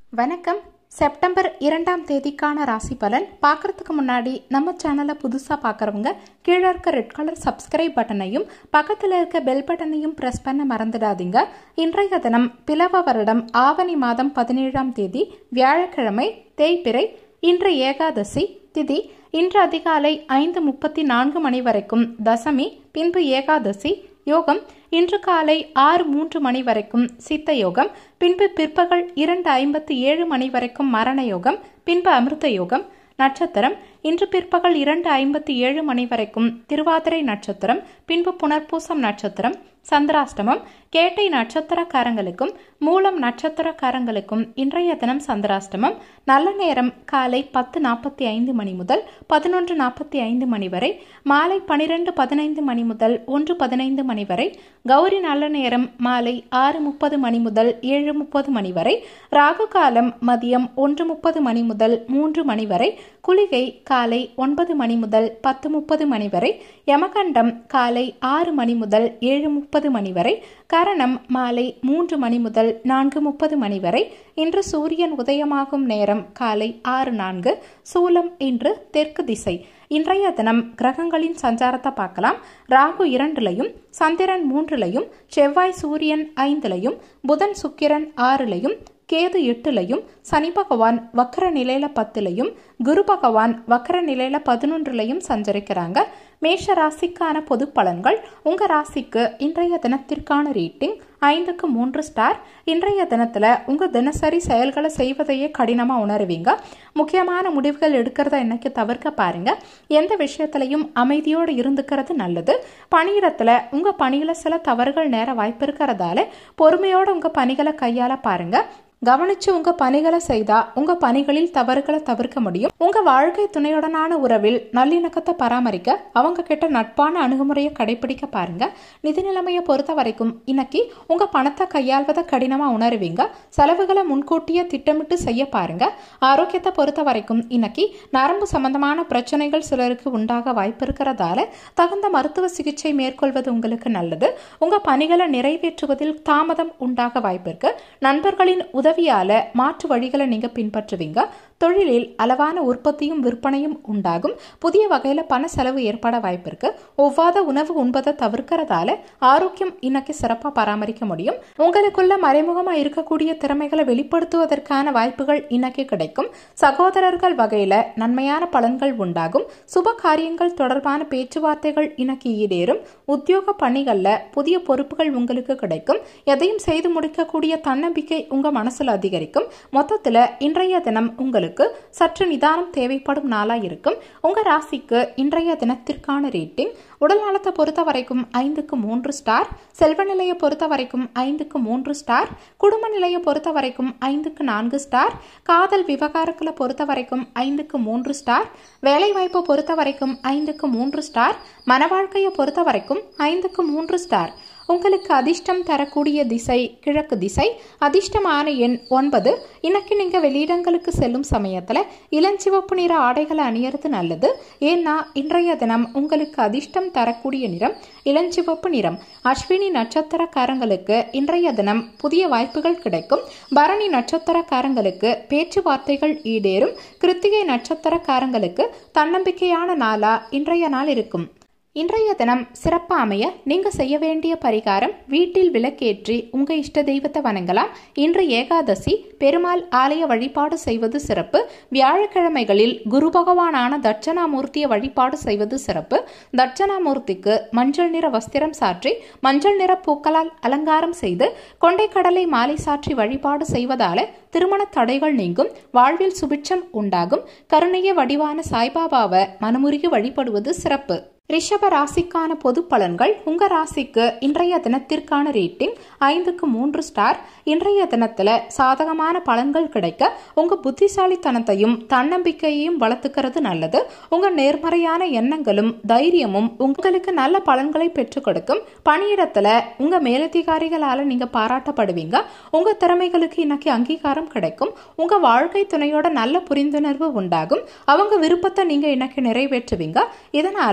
வணக்கம் செப்டம்பர் இரண்டாம் தேதிக்கான ராசி பலன் பார்க்கறதுக்கு முன்னாடி நம்ம சேனலை புதுசாக பார்க்குறவங்க கீழே இருக்க ரெட் கலர் சப்ஸ்கிரைப் பட்டனையும் பக்கத்தில் இருக்க பெல் பட்டனையும் ப்ரெஸ் பண்ண மறந்துடாதீங்க இன்றைய தினம் பிளவ வருடம் ஆவணி மாதம் பதினேழாம் தேதி வியாழக்கிழமை தேய்பிறை இன்று ஏகாதசி திதி இன்று அதிகாலை ஐந்து முப்பத்தி நான்கு மணி வரைக்கும் தசமி பின்பு ஏகாதசி யோகம் இன்று காலை ஆறு மூன்று மணி வரைக்கும் சித்த யோகம் பின்பு பிற்பகல் இரண்டு ஐம்பத்தி ஏழு மணி வரைக்கும் மரண யோகம் பின்பு அமிர்த யோகம் நட்சத்திரம் இன்று பிற்பகல் இரண்டு ஐம்பத்தி ஏழு மணி வரைக்கும் திருவாதிரை நட்சத்திரம் பின்பு புனர்பூசம் நட்சத்திரம் சந்திராஷ்டமம் கேட்டை நட்சத்திரக்காரங்களுக்கும் மூலம் நட்சத்திரக்காரங்களுக்கும் இன்றைய தினம் சந்திராஷ்டமம் நல்ல நேரம் காலை பத்து நாற்பத்தி ஐந்து மணி முதல் பதினொன்று நாற்பத்தி ஐந்து மணி வரை மாலை பனிரெண்டு பதினைந்து மணி முதல் ஒன்று பதினைந்து மணி வரை கௌரி நல்ல நேரம் மாலை ஆறு முப்பது மணி முதல் ஏழு முப்பது மணி வரை ராகு காலம் மதியம் ஒன்று முப்பது மணி முதல் மூன்று மணி வரை குளிகை காலை ஒன்பது மணி முதல் பத்து முப்பது மணி வரை யமகண்டம் காலை ஆறு மணி முதல் ஏழு முப்பது மணி வரை கரணம் மாலை மூன்று மணி முதல் நான்கு முப்பது மணி வரை இன்று சூரியன் உதயமாகும் நேரம் காலை ஆறு நான்கு சூலம் இன்று தெற்கு திசை இன்றைய தினம் கிரகங்களின் சஞ்சாரத்தை பார்க்கலாம் ராகு இரண்டுலையும் சந்திரன் மூன்றுலையும் செவ்வாய் சூரியன் ஐந்துலையும் புதன் சுக்கிரன் ஆறுலையும் கேது எட்டுலையும் சனி பகவான் வக்கர நிலையில பத்துலையும் குரு பகவான் வக்கர நிலையில பதினொன்றுலையும் சஞ்சரிக்கிறாங்க மேஷ ராசிக்கான பொது பலன்கள் உங்க ராசிக்கு இன்றைய தினத்திற்கான ரேட்டிங் ஐந்துக்கு மூன்று ஸ்டார் இன்றைய தினத்துல உங்க தினசரி செயல்களை செய்வதையே கடினமா உணருவீங்க முக்கியமான முடிவுகள் எடுக்கிறத இன்னைக்கு தவிர்க்க பாருங்க எந்த விஷயத்திலையும் அமைதியோடு இருந்துக்கிறது நல்லது பணியிடத்துல உங்க பணியில சில தவறுகள் நேர வாய்ப்பு இருக்கிறதால பொறுமையோட உங்க பணிகளை கையாள பாருங்க கவனிச்சு உங்க பணிகளை செய்தா உங்க பணிகளில் தவறுகளை தவிர்க்க முடியும் உங்க வாழ்க்கை துணையுடனான உறவில் நல்லிணக்கத்தை பராமரிக்க அவங்க கிட்ட நட்பான அணுகுமுறையை கடைபிடிக்க பாருங்க நிதி நிலைமையை பொறுத்த வரைக்கும் இன்னைக்கு உங்க பணத்தை கையாள்வதை கடினமா உணருவீங்க செலவுகளை முன்கூட்டியே திட்டமிட்டு செய்ய பாருங்க ஆரோக்கியத்தை பொறுத்த வரைக்கும் இன்னைக்கு நரம்பு சம்பந்தமான பிரச்சனைகள் சிலருக்கு உண்டாக வாய்ப்பு இருக்கிறதால தகுந்த மருத்துவ சிகிச்சை மேற்கொள்வது உங்களுக்கு நல்லது உங்க பணிகளை நிறைவேற்றுவதில் தாமதம் உண்டாக வாய்ப்பு இருக்கு நண்பர்களின் உதவி உதவியால மாற்று வழிகளை நீங்க பின்பற்றுவீங்க தொழிலில் அளவான உற்பத்தியும் விற்பனையும் உண்டாகும் புதிய வகையில பண செலவு ஏற்பட வாய்ப்பு இருக்கு ஒவ்வாத உணவு உண்பதை தவிர்க்கிறதால ஆரோக்கியம் இன்னைக்கு சிறப்பா பராமரிக்க முடியும் உங்களுக்குள்ள மறைமுகமா இருக்கக்கூடிய திறமைகளை வெளிப்படுத்துவதற்கான வாய்ப்புகள் இன்னைக்கு கிடைக்கும் சகோதரர்கள் வகையில நன்மையான பலன்கள் உண்டாகும் சுப காரியங்கள் தொடர்பான பேச்சுவார்த்தைகள் இன்னைக்கு ஈடேறும் உத்தியோக பணிகள்ல புதிய பொறுப்புகள் உங்களுக்கு கிடைக்கும் எதையும் செய்து முடிக்கக்கூடிய தன்னம்பிக்கை உங்க மனசுல அதிகரிக்கும் மொத்தத்துல இன்றைய தினம் உங்களுக்கு சற்று நிதானம் தேவைப்படும் நாளா இருக்கும் உங்க ராசிக்கு இன்றைய தினத்திற்கான ரேட்டிங் உடல் நலத்தை பொறுத்த வரைக்கும் ஐந்துக்கு மூன்று ஸ்டார் செல்வ நிலையை பொறுத்த வரைக்கும் ஐந்துக்கு மூன்று ஸ்டார் குடும்ப நிலையை பொறுத்த வரைக்கும் ஐந்துக்கு நான்கு ஸ்டார் காதல் விவகாரங்களை பொறுத்த வரைக்கும் ஐந்துக்கு மூன்று ஸ்டார் வேலை வாய்ப்பை பொறுத்த வரைக்கும் ஐந்துக்கு மூன்று ஸ்டார் மன வாழ்க்கையை பொறுத்த வரைக்கும் ஐந்துக்கு மூன்று ஸ்டார் உங்களுக்கு அதிர்ஷ்டம் தரக்கூடிய திசை கிழக்கு திசை அதிர்ஷ்டமான எண் ஒன்பது இன்னைக்கு நீங்க வெளியிடங்களுக்கு செல்லும் சமயத்துல இளஞ்சிவப்பு நிற ஆடைகளை அணியறது நல்லது ஏன்னா இன்றைய தினம் உங்களுக்கு அதிர்ஷ்டம் தரக்கூடிய நிறம் இளஞ்சிவப்பு நிறம் அஸ்வினி நட்சத்திரக்காரங்களுக்கு இன்றைய தினம் புதிய வாய்ப்புகள் கிடைக்கும் பரணி நட்சத்திரக்காரங்களுக்கு பேச்சுவார்த்தைகள் ஈடேறும் கிருத்திகை நட்சத்திரக்காரங்களுக்கு தன்னம்பிக்கையான நாளா இன்றைய நாள் இருக்கும் இன்றைய தினம் சிறப்பா அமைய நீங்க செய்ய வேண்டிய பரிகாரம் வீட்டில் விளக்கேற்றி உங்க இஷ்ட தெய்வத்தை வணங்கலாம் இன்று ஏகாதசி பெருமாள் ஆலய வழிபாடு செய்வது சிறப்பு வியாழக்கிழமைகளில் குரு பகவானான தட்சணாமூர்த்தியை வழிபாடு செய்வது சிறப்பு தட்சணாமூர்த்திக்கு மஞ்சள் நிற வஸ்திரம் சாற்றி மஞ்சள் நிற பூக்களால் அலங்காரம் செய்து கொண்டைக்கடலை மாலை சாற்றி வழிபாடு செய்வதால திருமண தடைகள் நீங்கும் வாழ்வில் சுபிட்சம் உண்டாகும் கருணைய வடிவான சாய்பாபாவை மனமுருகி வழிபடுவது சிறப்பு ரிஷப ராசிக்கான பொது பலன்கள் உங்க ராசிக்கு இன்றைய தினத்திற்கான ரேட்டிங் ஐந்துக்கு மூன்று ஸ்டார் இன்றைய தினத்துல சாதகமான பலன்கள் கிடைக்க உங்க புத்திசாலித்தனத்தையும் தன்னம்பிக்கையையும் வளர்த்துக்கிறது நல்லது உங்க நேர்மறையான எண்ணங்களும் தைரியமும் உங்களுக்கு நல்ல பலன்களை பெற்றுக் கொடுக்கும் பணியிடத்துல உங்க மேலதிகாரிகளால நீங்க பாராட்டப்படுவீங்க உங்க திறமைகளுக்கு இன்னைக்கு அங்கீகாரம் கிடைக்கும் உங்க வாழ்க்கை துணையோட நல்ல புரிந்துணர்வு உண்டாகும் அவங்க விருப்பத்தை நீங்க இன்னைக்கு நிறைவேற்றுவீங்க இதனால இரு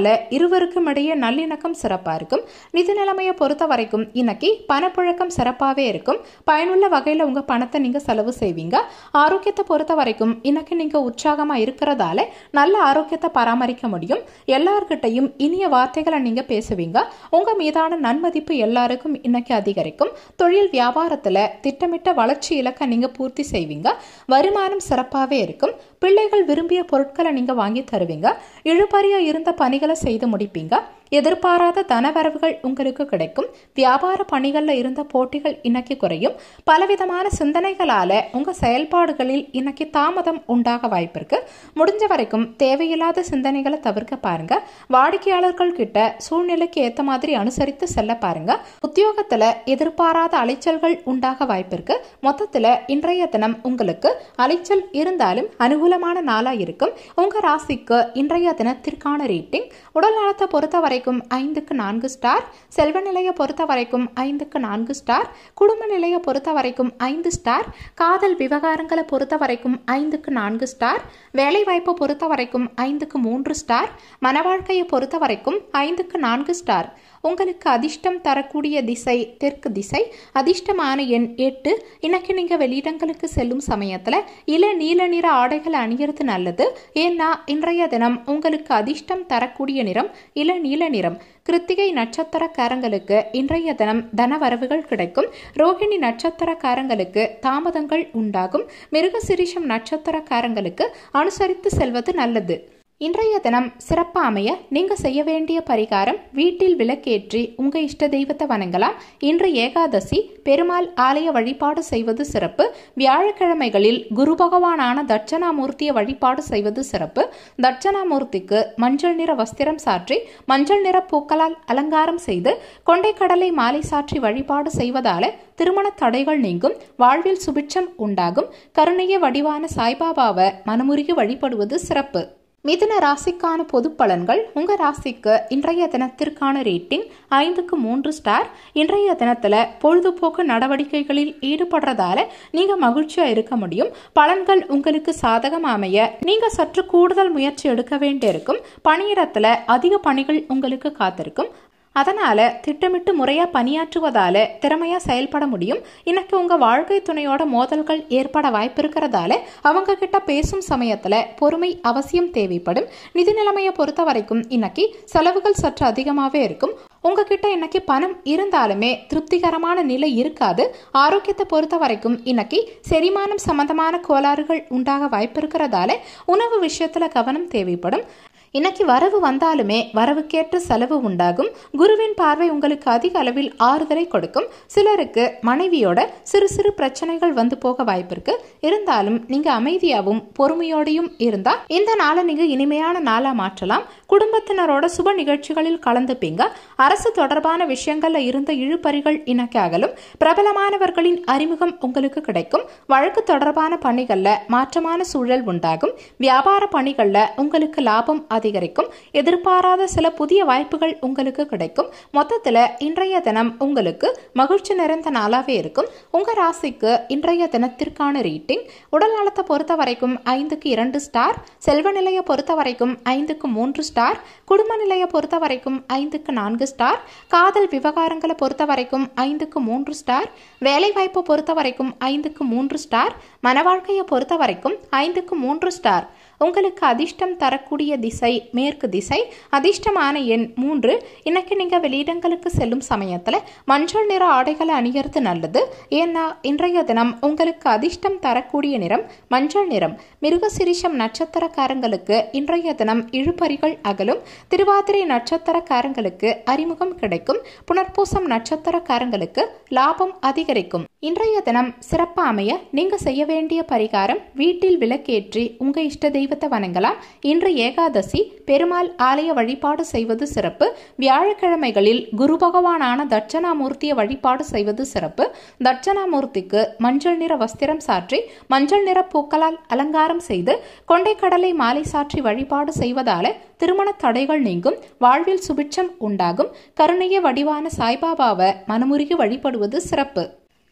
இருவருக்கும் இடையே நல்லிணக்கம் சிறப்பா இருக்கும் நிதி நிலைமையை பொறுத்த வரைக்கும் இன்னைக்கு பணப்புழக்கம் சிறப்பாவே இருக்கும் பயனுள்ள வகையில உங்க பணத்தை நீங்க செலவு செய்வீங்க ஆரோக்கியத்தை பொறுத்த வரைக்கும் இன்னைக்கு நீங்க உற்சாகமா இருக்கிறதால நல்ல ஆரோக்கியத்தை பராமரிக்க முடியும் எல்லார்கிட்டையும் இனிய வார்த்தைகளை நீங்க பேசுவீங்க உங்க மீதான நன்மதிப்பு எல்லாருக்கும் இன்னைக்கு அதிகரிக்கும் தொழில் வியாபாரத்துல திட்டமிட்ட வளர்ச்சி இலக்கை நீங்க பூர்த்தி செய்வீங்க வருமானம் சிறப்பாவே இருக்கும் பிள்ளைகள் விரும்பிய பொருட்களை நீங்க வாங்கி தருவீங்க இழுபறியா இருந்த பணிகளை செய்து முடிப்பீங்க எதிர்பாராத தனவரவுகள் உங்களுக்கு கிடைக்கும் வியாபார பணிகள்ல இருந்த போட்டிகள் இன்னைக்கு குறையும் பலவிதமான சிந்தனைகளால உங்க செயல்பாடுகளில் இன்னைக்கு தாமதம் உண்டாக வாய்ப்பு இருக்கு முடிஞ்ச வரைக்கும் தேவையில்லாத சிந்தனைகளை தவிர்க்க பாருங்க வாடிக்கையாளர்கள் கிட்ட சூழ்நிலைக்கு ஏத்த மாதிரி அனுசரித்து செல்ல பாருங்க உத்தியோகத்துல எதிர்பாராத அலைச்சல்கள் உண்டாக வாய்ப்பு இருக்கு மொத்தத்துல இன்றைய தினம் உங்களுக்கு அலைச்சல் இருந்தாலும் அனுகூலமான நாளா இருக்கும் உங்க ராசிக்கு இன்றைய தினத்திற்கான ரேட்டிங் உடல் நலத்தை பொறுத்தவரை வரைக்கும் ஐந்துக்கு நான்கு ஸ்டார் செல்வ நிலையை பொறுத்த வரைக்கும் ஐந்துக்கு நான்கு ஸ்டார் குடும்ப நிலையை பொறுத்த வரைக்கும் ஐந்து ஸ்டார் காதல் விவகாரங்களை பொறுத்த வரைக்கும் ஐந்துக்கு நான்கு ஸ்டார் வேலை வாய்ப்பை பொறுத்த வரைக்கும் ஐந்துக்கு மூன்று ஸ்டார் மன வாழ்க்கையை பொறுத்த வரைக்கும் ஐந்துக்கு நான்கு ஸ்டார் உங்களுக்கு அதிர்ஷ்டம் தரக்கூடிய திசை தெற்கு திசை அதிர்ஷ்டமான எண் எட்டு இன்னைக்கு நீங்க வெளியிடங்களுக்கு செல்லும் சமயத்துல இள நீல நிற ஆடைகளை அணியறது நல்லது ஏன்னா இன்றைய தினம் உங்களுக்கு அதிர்ஷ்டம் தரக்கூடிய நிறம் இள நீல நிறம் கிருத்திகை நட்சத்திரக்காரங்களுக்கு இன்றைய தினம் தனவரவுகள் கிடைக்கும் ரோகிணி நட்சத்திரக்காரங்களுக்கு தாமதங்கள் உண்டாகும் மிருகசிரிஷம் நட்சத்திரக்காரங்களுக்கு அனுசரித்து செல்வது நல்லது இன்றைய தினம் சிறப்பா அமைய நீங்க செய்ய வேண்டிய பரிகாரம் வீட்டில் விளக்கேற்றி உங்க இஷ்ட தெய்வத்தை வணங்கலாம் இன்று ஏகாதசி பெருமாள் ஆலய வழிபாடு செய்வது சிறப்பு வியாழக்கிழமைகளில் குரு பகவானான தட்சணாமூர்த்தியை வழிபாடு செய்வது சிறப்பு தட்சணாமூர்த்திக்கு மஞ்சள் நிற வஸ்திரம் சாற்றி மஞ்சள் நிற பூக்களால் அலங்காரம் செய்து கொண்டைக்கடலை மாலை சாற்றி வழிபாடு செய்வதால திருமண தடைகள் நீங்கும் வாழ்வில் சுபிட்சம் உண்டாகும் கருணைய வடிவான சாய்பாபாவை மனமுருகி வழிபடுவது சிறப்பு மிதுன ராசிக்கான பொது பலன்கள் உங்க ராசிக்கு இன்றைய தினத்திற்கான ரேட்டிங் ஐந்துக்கு மூன்று ஸ்டார் இன்றைய தினத்துல பொழுதுபோக்கு நடவடிக்கைகளில் ஈடுபடுறதால நீங்க மகிழ்ச்சியா இருக்க முடியும் பலன்கள் உங்களுக்கு சாதகம் அமைய நீங்க சற்று கூடுதல் முயற்சி எடுக்க வேண்டியிருக்கும் பணியிடத்துல அதிக பணிகள் உங்களுக்கு காத்திருக்கும் அதனால திட்டமிட்டு முறையா பணியாற்றுவதால திறமையா செயல்பட முடியும் இன்னைக்கு உங்க வாழ்க்கை துணையோட மோதல்கள் ஏற்பட வாய்ப்பு இருக்கிறதால அவங்க கிட்ட பேசும் சமயத்துல பொறுமை அவசியம் தேவைப்படும் நிதி நிலைமையை பொறுத்த வரைக்கும் இன்னைக்கு செலவுகள் சற்று அதிகமாவே இருக்கும் உங்ககிட்ட இன்னைக்கு பணம் இருந்தாலுமே திருப்திகரமான நிலை இருக்காது ஆரோக்கியத்தை பொறுத்த வரைக்கும் இன்னைக்கு செரிமானம் சம்பந்தமான கோளாறுகள் உண்டாக வாய்ப்பு இருக்கிறதால உணவு விஷயத்துல கவனம் தேவைப்படும் இன்னைக்கு வரவு வந்தாலுமே வரவுக்கேற்ற செலவு உண்டாகும் குருவின் பார்வை உங்களுக்கு அதிக அளவில் ஆறுதலை கொடுக்கும் சிலருக்கு மனைவியோட சிறு சிறு பிரச்சனைகள் வந்து போக வாய்ப்பு இருக்கு இருந்தாலும் நீங்க அமைதியாகவும் பொறுமையோடையும் இருந்தா இந்த நாளை நீங்க இனிமையான நாளா மாற்றலாம் குடும்பத்தினரோட சுப நிகழ்ச்சிகளில் கலந்துப்பீங்க அரசு தொடர்பான விஷயங்கள்ல இருந்த இழுபறிகள் இன்னைக்கு அகலும் பிரபலமானவர்களின் அறிமுகம் உங்களுக்கு கிடைக்கும் வழக்கு தொடர்பான பணிகள்ல மாற்றமான சூழல் உண்டாகும் வியாபார பணிகள்ல உங்களுக்கு லாபம் அதிகரிக்கும் எதிர்பாராத சில புதிய வாய்ப்புகள் உங்களுக்கு கிடைக்கும் மொத்தத்துல இன்றைய தினம் உங்களுக்கு மகிழ்ச்சி நிறைந்த நாளாவே இருக்கும் உங்க ராசிக்கு இன்றைய தினத்திற்கான ரேட்டிங் உடல் நலத்தை பொறுத்த வரைக்கும் ஐந்துக்கு இரண்டு ஸ்டார் செல்வ நிலையை பொறுத்த வரைக்கும் ஐந்துக்கு மூன்று ஸ்டார் குடும்ப நிலையை பொறுத்த வரைக்கும் ஐந்துக்கு நான்கு ஸ்டார் காதல் விவகாரங்களை பொறுத்த வரைக்கும் ஐந்துக்கு மூன்று ஸ்டார் வேலை வாய்ப்பை பொறுத்த வரைக்கும் ஐந்துக்கு மூன்று ஸ்டார் மன வாழ்க்கையை பொறுத்த வரைக்கும் ஐந்துக்கு மூன்று ஸ்டார் உங்களுக்கு அதிர்ஷ்டம் தரக்கூடிய திசை மேற்கு திசை அதிர்ஷ்டமான எண் மூன்று இன்னைக்கு நீங்க வெளியிடங்களுக்கு செல்லும் சமயத்துல மஞ்சள் நிற ஆடைகளை அணியறது நல்லது ஏன்னா இன்றைய தினம் உங்களுக்கு அதிர்ஷ்டம் தரக்கூடிய நிறம் மஞ்சள் நிறம் மிருகசிரிஷம் நட்சத்திரக்காரங்களுக்கு இன்றைய தினம் இழுபறிகள் அகலும் திருவாதிரை நட்சத்திரக்காரங்களுக்கு அறிமுகம் கிடைக்கும் புனர்பூசம் நட்சத்திரக்காரங்களுக்கு லாபம் அதிகரிக்கும் இன்றைய தினம் சிறப்பா அமைய நீங்க செய்ய வேண்டிய பரிகாரம் வீட்டில் விளக்கேற்றி உங்க இஷ்ட தெய்வத்தை வணங்கலாம் இன்று ஏகாதசி பெருமாள் ஆலய வழிபாடு செய்வது சிறப்பு வியாழக்கிழமைகளில் குரு பகவானான தட்சணாமூர்த்தியை வழிபாடு செய்வது சிறப்பு தட்சணாமூர்த்திக்கு மஞ்சள் நிற வஸ்திரம் சாற்றி மஞ்சள் நிற பூக்களால் அலங்காரம் செய்து கொண்டைக்கடலை மாலை சாற்றி வழிபாடு செய்வதால திருமண தடைகள் நீங்கும் வாழ்வில் சுபிட்சம் உண்டாகும் கருணைய வடிவான சாய்பாபாவை மனமுருகி வழிபடுவது சிறப்பு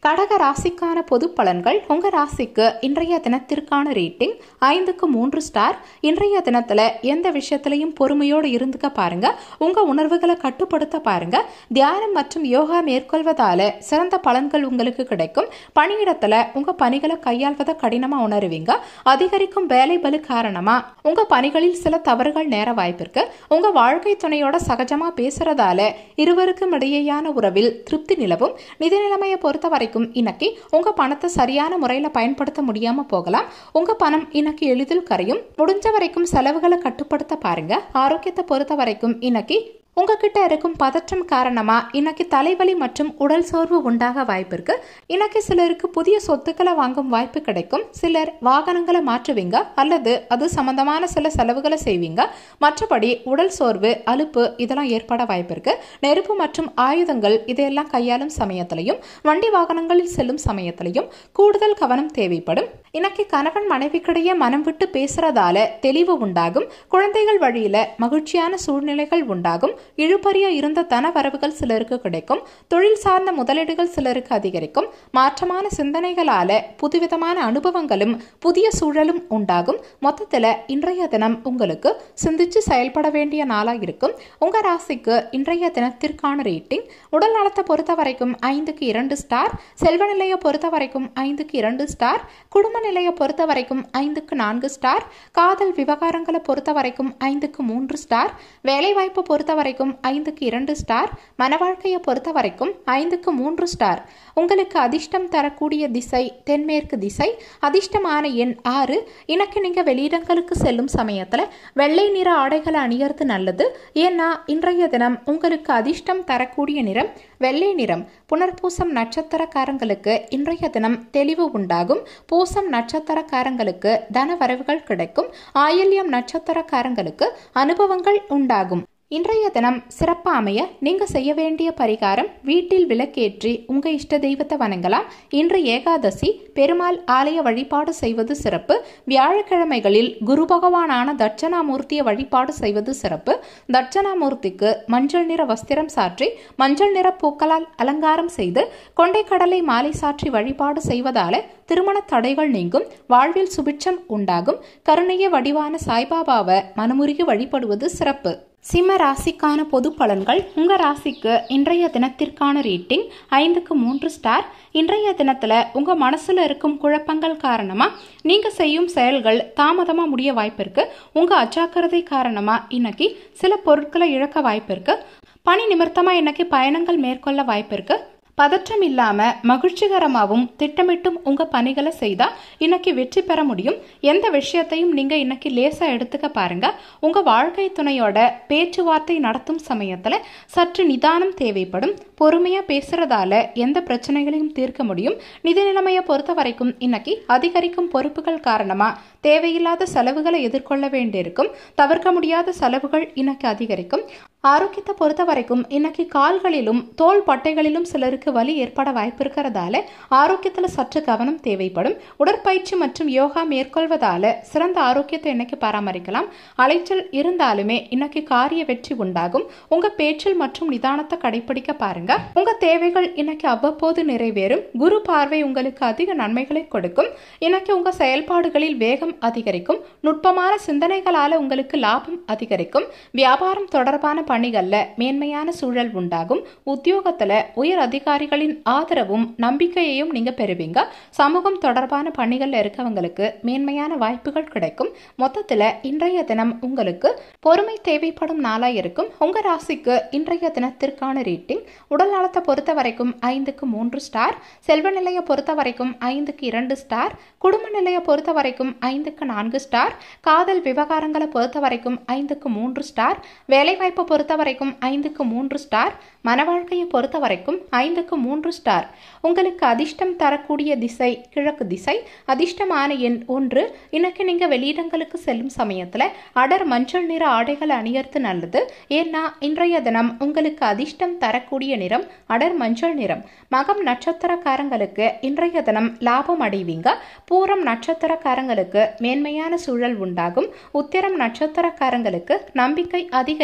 கடக ராசிக்கான பொது பலன்கள் உங்க ராசிக்கு இன்றைய தினத்திற்கான ரேட்டிங் ஐந்துக்கு மூன்று ஸ்டார் இன்றைய தினத்துல எந்த விஷயத்திலையும் பொறுமையோடு இருந்துக்க பாருங்க உங்க உணர்வுகளை கட்டுப்படுத்த பாருங்க தியானம் மற்றும் யோகா மேற்கொள்வதால சிறந்த பலன்கள் உங்களுக்கு கிடைக்கும் பணியிடத்துல உங்க பணிகளை கையாள்வதை கடினமா உணருவீங்க அதிகரிக்கும் வேலை பலு காரணமா உங்க பணிகளில் சில தவறுகள் நேர வாய்ப்பிருக்கு உங்க வாழ்க்கை துணையோட சகஜமா பேசுறதால இருவருக்கும் இடையேயான உறவில் திருப்தி நிலவும் நிதி நிலைமையை பொறுத்த வரைக்கும் இன்னைக்கு உங்க பணத்தை சரியான முறையில பயன்படுத்த முடியாம போகலாம் உங்க பணம் இன்னைக்கு எளிதில் கரையும் முடிஞ்ச வரைக்கும் செலவுகளை கட்டுப்படுத்த பாருங்க ஆரோக்கியத்தை பொறுத்த வரைக்கும் இன்னைக்கு உங்ககிட்ட இருக்கும் பதற்றம் காரணமா இன்னைக்கு தலைவலி மற்றும் உடல் சோர்வு உண்டாக வாய்ப்பு இருக்கு இன்னைக்கு சிலருக்கு புதிய சொத்துக்களை வாங்கும் வாய்ப்பு கிடைக்கும் சிலர் வாகனங்களை மாற்றுவீங்க அல்லது அது சம்பந்தமான சில செலவுகளை செய்வீங்க மற்றபடி உடல் சோர்வு அலுப்பு இதெல்லாம் ஏற்பட வாய்ப்பு இருக்கு நெருப்பு மற்றும் ஆயுதங்கள் இதையெல்லாம் கையாளும் சமயத்திலையும் வண்டி வாகனங்களில் செல்லும் சமயத்திலையும் கூடுதல் கவனம் தேவைப்படும் இன்னைக்கு கணவன் மனைவிக்கிடையே மனம் விட்டு பேசுறதால தெளிவு உண்டாகும் குழந்தைகள் வழியில மகிழ்ச்சியான சூழ்நிலைகள் உண்டாகும் இழுபறியா இருந்த தன வரவுகள் சிலருக்கு கிடைக்கும் தொழில் சார்ந்த முதலீடுகள் சிலருக்கு அதிகரிக்கும் மாற்றமான சிந்தனைகளால புதுவிதமான அனுபவங்களும் புதிய சூழலும் உண்டாகும் மொத்தத்துல இன்றைய தினம் உங்களுக்கு சிந்திச்சு செயல்பட வேண்டிய நாளா இருக்கும் உங்க ராசிக்கு இன்றைய தினத்திற்கான ரேட்டிங் உடல் நலத்தை பொறுத்த வரைக்கும் ஐந்துக்கு இரண்டு ஸ்டார் செல்வ நிலையை பொறுத்த வரைக்கும் ஐந்துக்கு இரண்டு ஸ்டார் குடும்ப நிலையை பொறுத்த வரைக்கும் ஐந்துக்கு நான்கு ஸ்டார் காதல் விவகாரங்களை பொறுத்த வரைக்கும் ஐந்துக்கு மூன்று ஸ்டார் வேலைவாய்ப்பு பொறுத்த வரைக்கும் ஐந்துக்கு இரண்டு ஸ்டார் மனவாழ்க்கையை பொறுத்த வரைக்கும் ஐந்துக்கு மூன்று ஸ்டார் உங்களுக்கு அதிர்ஷ்டம் தரக்கூடிய திசை தென்மேற்கு திசை அதிர்ஷ்டமான எண் ஆறு இன்னைக்கு நீங்க வெளியிடங்களுக்கு செல்லும் சமயத்துல வெள்ளை நிற ஆடைகளை அணியறது நல்லது ஏன்னா இன்றைய தினம் உங்களுக்கு அதிர்ஷ்டம் தரக்கூடிய நிறம் வெள்ளை நிறம் புனர்பூசம் நட்சத்திரக்காரங்களுக்கு இன்றைய தினம் தெளிவு உண்டாகும் பூசம் நட்சத்திரக்காரங்களுக்கு தன வரவுகள் கிடைக்கும் ஆயில்யம் நட்சத்திரக்காரங்களுக்கு அனுபவங்கள் உண்டாகும் இன்றைய தினம் சிறப்பா அமைய நீங்க செய்ய வேண்டிய பரிகாரம் வீட்டில் விளக்கேற்றி உங்க இஷ்ட தெய்வத்தை வணங்கலாம் இன்று ஏகாதசி பெருமாள் ஆலய வழிபாடு செய்வது சிறப்பு வியாழக்கிழமைகளில் குரு பகவானான தட்சணாமூர்த்தியை வழிபாடு செய்வது சிறப்பு தட்சணாமூர்த்திக்கு மஞ்சள் நிற வஸ்திரம் சாற்றி மஞ்சள் நிற பூக்களால் அலங்காரம் செய்து கொண்டைக்கடலை மாலை சாற்றி வழிபாடு செய்வதால திருமண தடைகள் நீங்கும் வாழ்வில் சுபிட்சம் உண்டாகும் கருணைய வடிவான சாய்பாபாவை மனமுருகி வழிபடுவது சிறப்பு சிம்ம ராசிக்கான பொது பலன்கள் உங்க ராசிக்கு இன்றைய தினத்திற்கான ரேட்டிங் ஐந்துக்கு மூன்று ஸ்டார் இன்றைய தினத்துல உங்க மனசுல இருக்கும் குழப்பங்கள் காரணமா நீங்க செய்யும் செயல்கள் தாமதமா முடிய வாய்ப்பு இருக்கு உங்க அஜாக்கிரதை காரணமா இன்னைக்கு சில பொருட்களை இழக்க வாய்ப்பு இருக்கு பணி நிமித்தமா இன்னைக்கு பயணங்கள் மேற்கொள்ள வாய்ப்பு இருக்கு பதற்றம் இல்லாம மகிழ்ச்சிகரமாகவும் திட்டமிட்டும் உங்க பணிகளை செய்தா இன்னைக்கு வெற்றி பெற முடியும் எந்த விஷயத்தையும் நீங்க இன்னைக்கு லேசா எடுத்துக்க பாருங்க உங்க வாழ்க்கை துணையோட பேச்சுவார்த்தை நடத்தும் சமயத்துல சற்று நிதானம் தேவைப்படும் பொறுமையா பேசுறதால எந்த பிரச்சனைகளையும் தீர்க்க முடியும் நிதி நிலைமையை பொறுத்த வரைக்கும் இன்னைக்கு அதிகரிக்கும் பொறுப்புகள் காரணமா தேவையில்லாத செலவுகளை எதிர்கொள்ள வேண்டியிருக்கும் தவிர்க்க முடியாத செலவுகள் இன்னைக்கு அதிகரிக்கும் ஆரோக்கியத்தை பொறுத்த வரைக்கும் இன்னைக்கு கால்களிலும் தோல் பட்டைகளிலும் சிலருக்கு வலி ஏற்பட வாய்ப்பு இருக்கிறதால ஆரோக்கியத்தில் சற்று கவனம் தேவைப்படும் உடற்பயிற்சி மற்றும் யோகா மேற்கொள்வதால சிறந்த ஆரோக்கியத்தை இன்னைக்கு பராமரிக்கலாம் அலைச்சல் இருந்தாலுமே இன்னைக்கு காரிய வெற்றி உண்டாகும் உங்க பேச்சில் மற்றும் நிதானத்தை கடைபிடிக்க பாருங்க உங்க தேவைகள் இன்னைக்கு அவ்வப்போது நிறைவேறும் குரு பார்வை உங்களுக்கு அதிக நன்மைகளை கொடுக்கும் இன்னைக்கு உங்க செயல்பாடுகளில் வேகம் அதிகரிக்கும் நுட்பமான சிந்தனைகளால உங்களுக்கு லாபம் அதிகரிக்கும் வியாபாரம் தொடர்பான பணிகள்ல மேன்மையான சூழல் உண்டாகும் உத்தியோகத்துல உயர் அதிகாரிகளின் ஆதரவும் நம்பிக்கையையும் நீங்க பெறுவீங்க சமூகம் தொடர்பான பணிகள்ல இருக்கவங்களுக்கு மேன்மையான வாய்ப்புகள் கிடைக்கும் மொத்தத்துல இன்றைய தினம் உங்களுக்கு பொறுமை தேவைப்படும் நாளா இருக்கும் உங்க ராசிக்கு இன்றைய தினத்திற்கான ரேட்டிங் உடல் நலத்தை பொறுத்த வரைக்கும் ஐந்துக்கு மூன்று ஸ்டார் செல்வ நிலையை பொறுத்த வரைக்கும் ஐந்துக்கு இரண்டு ஸ்டார் குடும்ப நிலையை பொறுத்த வரைக்கும் ஐந்துக்கு நான்கு ஸ்டார் காதல் விவகாரங்களை பொறுத்த வரைக்கும் ஐந்துக்கு மூன்று ஸ்டார் வேலைவாய்ப்பை பொறுத்த வரைக்கும் ஐந்துக்கு மூன்று ஸ்டார் மனவாழ்க்கையை பொறுத்த வரைக்கும் ஐந்துக்கு மூன்று ஸ்டார் உங்களுக்கு அதிர்ஷ்டம் தரக்கூடிய திசை கிழக்கு திசை அதிர்ஷ்டமான எண் ஒன்று இன்னைக்கு நீங்க வெளியிடங்களுக்கு செல்லும் சமயத்துல அடர் மஞ்சள் நிற ஆடைகள் அணியறது நல்லது ஏன்னா இன்றைய தினம் உங்களுக்கு அதிர்ஷ்டம் தரக்கூடிய நிறம் அடர் மஞ்சள் நிறம் மகம் நட்சத்திரக்காரங்களுக்கு இன்றைய தினம் லாபம் அடைவீங்க பூரம் நட்சத்திரக்காரங்களுக்கு மேன்மையான சூழல் உண்டாகும் உத்திரம் நட்சத்திரக்காரங்களுக்கு நம்பிக்கை அதிகரிக்கும்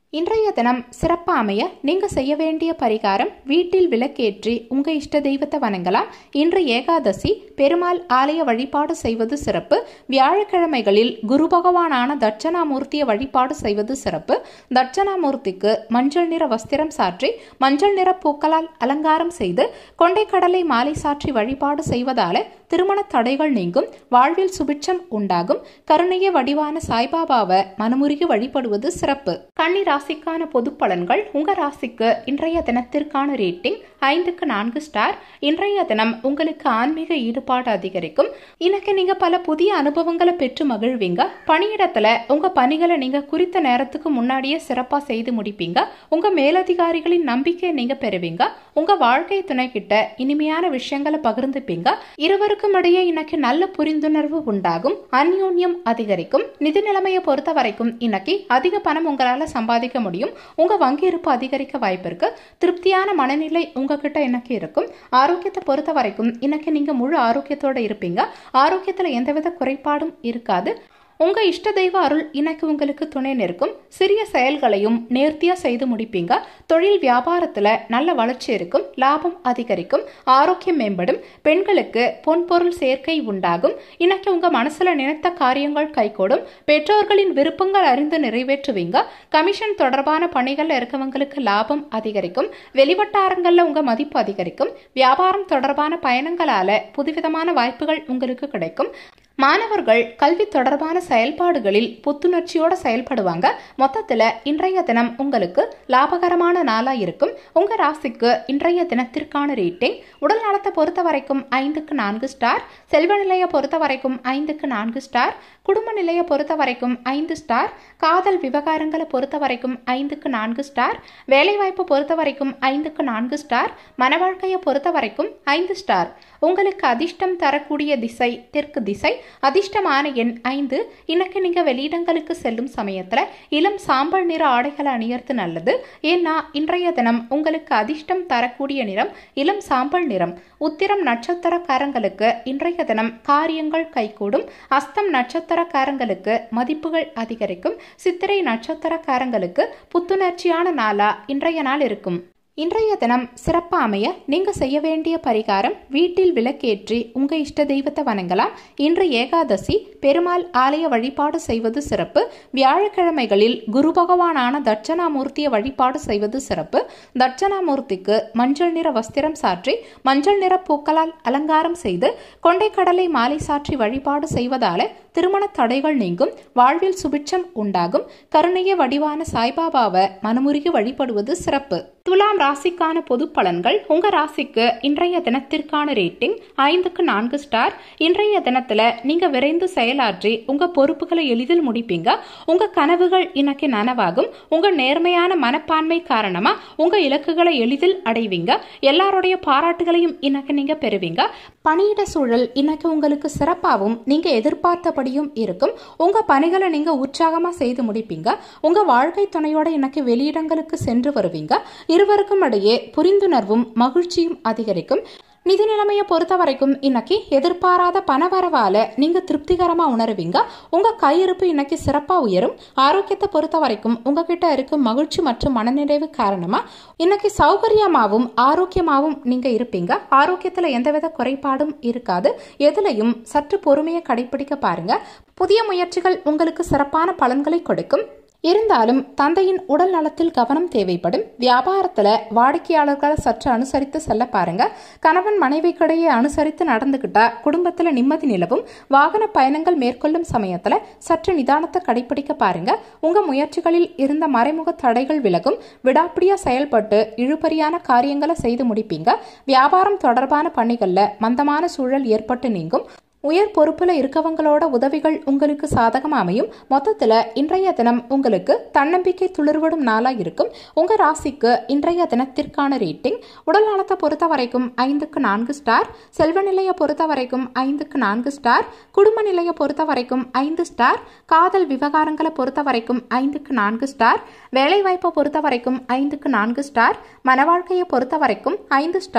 இன்றைய தினம் சிறப்பா அமைய நீங்க செய்ய வேண்டிய பரிகாரம் வீட்டில் விளக்கேற்றி உங்க இஷ்ட தெய்வத்தை வணங்கலாம் இன்று ஏகாதசி பெருமாள் ஆலய வழிபாடு செய்வது சிறப்பு வியாழக்கிழமைகளில் குரு பகவானான தட்சணாமூர்த்தியை வழிபாடு செய்வது சிறப்பு தட்சணாமூர்த்திக்கு மஞ்சள் நிற வஸ்திரம் சாற்றி மஞ்சள் நிற பூக்களால் அலங்காரம் செய்து கொண்டைக்கடலை மாலை சாற்றி வழிபாடு செய்வதால திருமண தடைகள் நீங்கும் வாழ்வில் சுபிட்சம் உண்டாகும் கருணைய வடிவான சாய்பாபாவை மனமுருகி வழிபடுவது சிறப்பு கன்னி ராசிக்கான பொது பலன்கள் உங்க ராசிக்கு இன்றைய தினத்திற்கான ரேட்டிங் ஐந்துக்கு நான்கு ஸ்டார் இன்றைய தினம் உங்களுக்கு ஆன்மீக ஈடுபாடு அதிகரிக்கும் இன்னைக்கு நீங்க பல புதிய அனுபவங்களை பெற்று மகிழ்வீங்க பணியிடத்துல உங்க பணிகளை நீங்க குறித்த நேரத்துக்கு முன்னாடியே சிறப்பா செய்து முடிப்பீங்க உங்க மேலதிகாரிகளின் நம்பிக்கையை நீங்க பெறுவீங்க உங்க வாழ்க்கை துணை கிட்ட இனிமையான விஷயங்களை பகிர்ந்துப்பீங்க இருவருக்கும் இடையே இன்னைக்கு நல்ல புரிந்துணர்வு உண்டாகும் அந்யோன்யம் அதிகரிக்கும் நிதி நிலைமையை பொறுத்த வரைக்கும் இன்னைக்கு அதிக பணம் உங்களால சம்பாதிக்க முடியும் உங்க வங்கி இருப்பு அதிகரிக்க வாய்ப்பு இருக்கு திருப்தியான மனநிலை உங்ககிட்ட இன்னைக்கு இருக்கும் ஆரோக்கியத்தை பொறுத்த வரைக்கும் இன்னைக்கு நீங்க முழு ஆரோக்கியத்தோட இருப்பீங்க ஆரோக்கியத்துல எந்தவித குறைபாடும் இருக்காது உங்க இஷ்ட தெய்வ அருள் இன்னைக்கு உங்களுக்கு துணை நிற்கும் சிறிய செயல்களையும் நேர்த்தியா செய்து முடிப்பீங்க தொழில் வியாபாரத்துல நல்ல வளர்ச்சி இருக்கும் லாபம் அதிகரிக்கும் ஆரோக்கியம் மேம்படும் பெண்களுக்கு பொன்பொருள் சேர்க்கை உண்டாகும் இன்னைக்கு உங்க மனசுல நினைத்த காரியங்கள் கைகூடும் பெற்றோர்களின் விருப்பங்கள் அறிந்து நிறைவேற்றுவீங்க கமிஷன் தொடர்பான பணிகள்ல இருக்கவங்களுக்கு லாபம் அதிகரிக்கும் வெளிவட்டாரங்கள்ல உங்க மதிப்பு அதிகரிக்கும் வியாபாரம் தொடர்பான பயணங்களால புதுவிதமான வாய்ப்புகள் உங்களுக்கு கிடைக்கும் மாணவர்கள் கல்வி தொடர்பான செயல்பாடுகளில் புத்துணர்ச்சியோட செயல்படுவாங்க மொத்தத்துல இன்றைய தினம் உங்களுக்கு லாபகரமான நாளா இருக்கும் உங்க ராசிக்கு இன்றைய தினத்திற்கான ரேட்டிங் உடல் நலத்தை பொறுத்த வரைக்கும் ஐந்துக்கு நான்கு ஸ்டார் செல்வ நிலையை பொறுத்த வரைக்கும் ஐந்துக்கு நான்கு ஸ்டார் குடும்ப நிலையை பொறுத்த வரைக்கும் ஐந்து ஸ்டார் காதல் விவகாரங்களை பொறுத்த வரைக்கும் ஐந்துக்கு நான்கு ஸ்டார் வேலைவாய்ப்பு பொறுத்த வரைக்கும் ஐந்துக்கு நான்கு ஸ்டார் மன வாழ்க்கையை பொறுத்த வரைக்கும் ஐந்து ஸ்டார் உங்களுக்கு அதிர்ஷ்டம் தரக்கூடிய திசை தெற்கு திசை அதிர்ஷ்டமான எண் ஐந்து இன்னைக்கு நீங்க வெளியிடங்களுக்கு செல்லும் சமயத்துல இளம் சாம்பல் நிற ஆடைகளை அணியறது நல்லது ஏன்னா இன்றைய தினம் உங்களுக்கு அதிர்ஷ்டம் தரக்கூடிய நிறம் இளம் சாம்பல் நிறம் உத்திரம் நட்சத்திரக்காரங்களுக்கு இன்றைய தினம் காரியங்கள் கைகூடும் அஸ்தம் நட்சத்திரக்காரங்களுக்கு மதிப்புகள் அதிகரிக்கும் சித்திரை நட்சத்திரக்காரங்களுக்கு புத்துணர்ச்சியான நாளா இன்றைய நாள் இருக்கும் இன்றைய தினம் சிறப்பாக அமைய நீங்க செய்ய வேண்டிய பரிகாரம் வீட்டில் விளக்கேற்றி உங்க இஷ்ட தெய்வத்தை வணங்கலாம் இன்று ஏகாதசி பெருமாள் ஆலய வழிபாடு செய்வது சிறப்பு வியாழக்கிழமைகளில் குரு பகவானான தட்சணாமூர்த்தியை வழிபாடு செய்வது சிறப்பு தட்சணாமூர்த்திக்கு மஞ்சள் நிற வஸ்திரம் சாற்றி மஞ்சள் நிற பூக்களால் அலங்காரம் செய்து கொண்டைக்கடலை மாலை சாற்றி வழிபாடு செய்வதால திருமண தடைகள் நீங்கும் வாழ்வில் சுபிட்சம் உண்டாகும் கருணைய வடிவான சாய்பாபாவை மனமுருகி வழிபடுவது சிறப்பு துலாம் ராசிக்கான பொது பலன்கள் உங்க ராசிக்கு இன்றைய தினத்திற்கான ரேட்டிங் ஐந்துக்கு நான்கு ஸ்டார் இன்றைய தினத்துல நீங்க விரைந்து செயலாற்றி உங்க பொறுப்புகளை எளிதில் முடிப்பீங்க உங்க கனவுகள் இன்னைக்கு நனவாகும் உங்க நேர்மையான மனப்பான்மை காரணமா உங்க இலக்குகளை எளிதில் அடைவீங்க எல்லாருடைய பாராட்டுகளையும் இன்னைக்கு நீங்க பெறுவீங்க பணியிட சூழல் இன்னைக்கு உங்களுக்கு சிறப்பாகவும் நீங்க எதிர்பார்த்தபடியும் இருக்கும் உங்க பணிகளை நீங்க உற்சாகமா செய்து முடிப்பீங்க உங்க வாழ்க்கை துணையோட இன்னைக்கு வெளியிடங்களுக்கு சென்று வருவீங்க இருவருக்கும் இடையே புரிந்துணர்வும் மகிழ்ச்சியும் அதிகரிக்கும் நிதி நிலைமையை பொறுத்த வரைக்கும் இன்னைக்கு எதிர்பாராத பணவரவால நீங்க திருப்திகரமா உணருவீங்க உங்க கையிருப்பு இன்னைக்கு சிறப்பா உயரும் ஆரோக்கியத்தை பொறுத்த வரைக்கும் உங்ககிட்ட இருக்கும் மகிழ்ச்சி மற்றும் மனநிறைவு காரணமா இன்னைக்கு சௌகரியமாவும் ஆரோக்கியமாவும் நீங்க இருப்பீங்க ஆரோக்கியத்துல எந்தவித குறைபாடும் இருக்காது எதுலையும் சற்று பொறுமையை கடைபிடிக்க பாருங்க புதிய முயற்சிகள் உங்களுக்கு சிறப்பான பலன்களை கொடுக்கும் இருந்தாலும் தந்தையின் உடல் நலத்தில் கவனம் தேவைப்படும் வியாபாரத்துல வாடிக்கையாளர்களை சற்று அனுசரித்து செல்ல பாருங்க கணவன் மனைவிக்கிடையே அனுசரித்து நடந்துகிட்டா குடும்பத்துல நிம்மதி நிலவும் வாகன பயணங்கள் மேற்கொள்ளும் சமயத்துல சற்று நிதானத்தை கடைபிடிக்க பாருங்க உங்க முயற்சிகளில் இருந்த மறைமுக தடைகள் விலகும் விடாப்பிடியா செயல்பட்டு இழுபறியான காரியங்களை செய்து முடிப்பீங்க வியாபாரம் தொடர்பான பணிகள்ல மந்தமான சூழல் ஏற்பட்டு நீங்கும் உயர் பொறுப்புல இருக்கவங்களோட உதவிகள் உங்களுக்கு சாதகமா அமையும் மொத்தத்துல இன்றைய தினம் உங்களுக்கு தன்னம்பிக்கை துளிர்விடும் நாளா இருக்கும் உங்க ராசிக்கு இன்றைய தினத்திற்கான ரேட்டிங் உடல் நலத்தை பொறுத்த வரைக்கும் ஐந்துக்கு நான்கு ஸ்டார் செல்வ நிலையை பொறுத்த வரைக்கும் ஐந்துக்கு நான்கு ஸ்டார் குடும்ப நிலையை பொறுத்த வரைக்கும் ஐந்து ஸ்டார் காதல் விவகாரங்களை பொறுத்த வரைக்கும் ஐந்துக்கு நான்கு ஸ்டார் வேலை வாய்ப்பை பொறுத்த வரைக்கும் ஐந்துக்கு நான்கு ஸ்டார் மன வாழ்க்கையை பொறுத்த வரைக்கும் ஐந்து ஸ்டார்